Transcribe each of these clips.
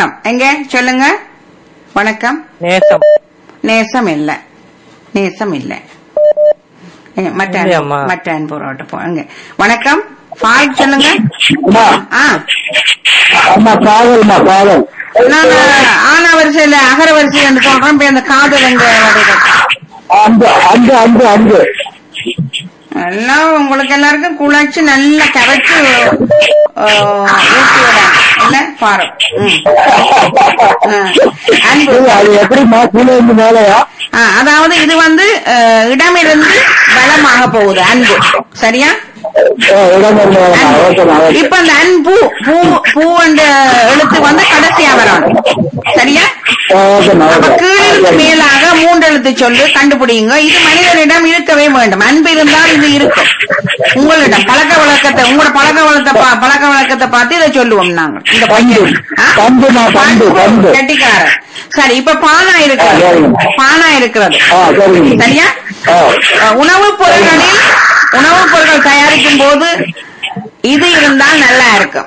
வணக்கம் எங்க சொல்லுங்க வணக்கம் நேசம் நேசம் இல்ல நேசம் இல்ல எங்க, மற்ற அன்பு- இல்லையம்மா. மற்ற அன்புரோட்ட போங்க வணக்கம் ஃபாய் சொல்லுங்க அம்மா ஆ அம்மா காதல்மா காதல் நான் ஆனா வரிசையில அகர வரிசை என்று சொல்றேன் இப்ப அந்த காதல் எங்க வருது? அன்பு அன்பு அன்பு அன்பு எல்லாம் உங்களுக்கு எல்லாருக்கும் குழைச்சு நல்லா கரைச்சு ஆ, ஊத்தி விடணும் இல்ல பாரு ம். ஆ. அன்பு இது அது எப்படிம்மா கீழே இருந்து மேலையா ஆ, அதாவது இது வந்து அஹ், இடமிருந்து பலமாக போகுது அன்பு சரியா ஓ, இடம் இருந்து மேலையா ஓகேம்மா ஓகே இப்ப அந்த அன்பு பூ பூ என்ற எழுத்து வந்து கடைசியா வரணும் சரியா ஓகேம்மா அப்ப ஓகே கீழிருந்து மேலாக மூன்று எழுத்து சொல்லு கண்டுபிடிங்க இது மனிதனிடம் இருக்கவே வேண்டும் அன்பு இருந்தால் இது இருக்கும் உங்களிடம் பழக்க வழக்கத்தை உங்களோட பழக்க வழக்கத்தை பா- பழக்க வழக்கத்தை பார்த்து இதை சொல்லுவோம் நாங்க இந்த பையன் ஆ? பண்புமா பண்பு பண்பு கெட்டிக்காரன் சரி இப்ப பானா ஆ, இருக்கிறது சரிங்க. பானா இருக்கிறது ஆ சரிங்க சரியா ஆ அஹ் உணவுப் பொருட்களில் உணவுப் பொருட்கள் தயாரிக்கும் போது இது இருந்தால் நல்லா இருக்கும்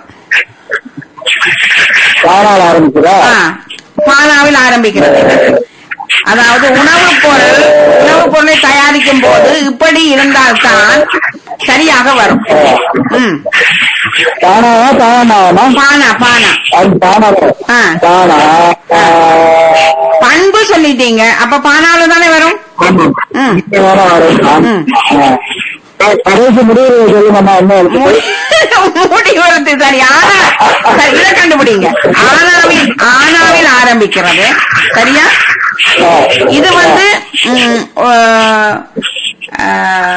காணால் ஆரம்பிக்குதா ஆ, பானாவில் ஆரம்பிக்கிறது அதாவது உணவுப் பொருள் உணவுப் பொருளை தயாரிக்கும் போது இப்படி இருந்தால்தான் சரியாக வரும் ம் தானாவா தானாவாமா பானா பானா அது தானாவா ஆ. தானா ஆ. பண்பு சொல்லிட்டீங்க அப்ப பானாவில தானே வரும் ஆமா. ம். இப்ப வேற வரும். ம். ஆ. கடைசி முடிவு சொல்லுங்கம்மா என்ன இருக்கு? முடிவெடுத்து சரி ஆனா சரி இதை கண்டுபிடிங்க ஆனாவில் ஆனாவில் ஆரம்பிக்கிறது சரியா ஆ. இது வந்து ம், ஆ, ஆ,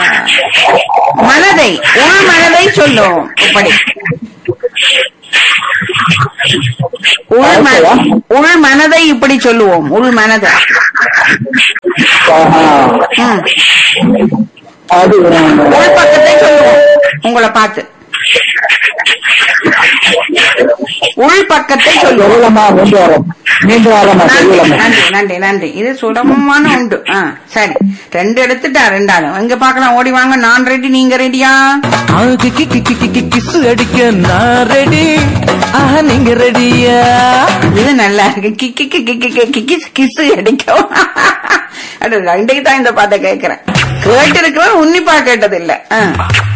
மனதை உள் மனதை சொல்லும் இப்படி உள் மன- உள் மனதை இப்படி சொல்லுவோம் உள் மனதை ஆஹா. ம். அது உள் பக்கத்தை சொல்லுவோம் உங்களை பார்த்து உள் பக்கத்தை சொல்லுவோம் சொல்லலாமா மீண்டு வரோம் மீண்டு வரமா நன்றி சொல்லலாமா நன்றி நன்றி நன்றி இது சுலபமான உண்டு ஆ சரி ரெண்டு எடுத்துட்டா ரெண்டாலும் எங்க பாக்கலாம் ஓடி வாங்க நான் ரெடி நீங்க ரெடியா அவனுக்கு கிக்கு கிக்கு கிக்கு கிசு அடிக்க நான் ரெடி ஆஹா நீங்க ரெடியா இது நல்லா இருக்கு கிக்கி கிக்கி கிக்கி கிஸ் கிஸ் அடிக்கும் அது ரெண்டைக்கு தான் இந்த பாட்டை கேட்கிறேன் கேட்டு இருக்கிறேன் உன்னிப்பா கேட்டது இல்ல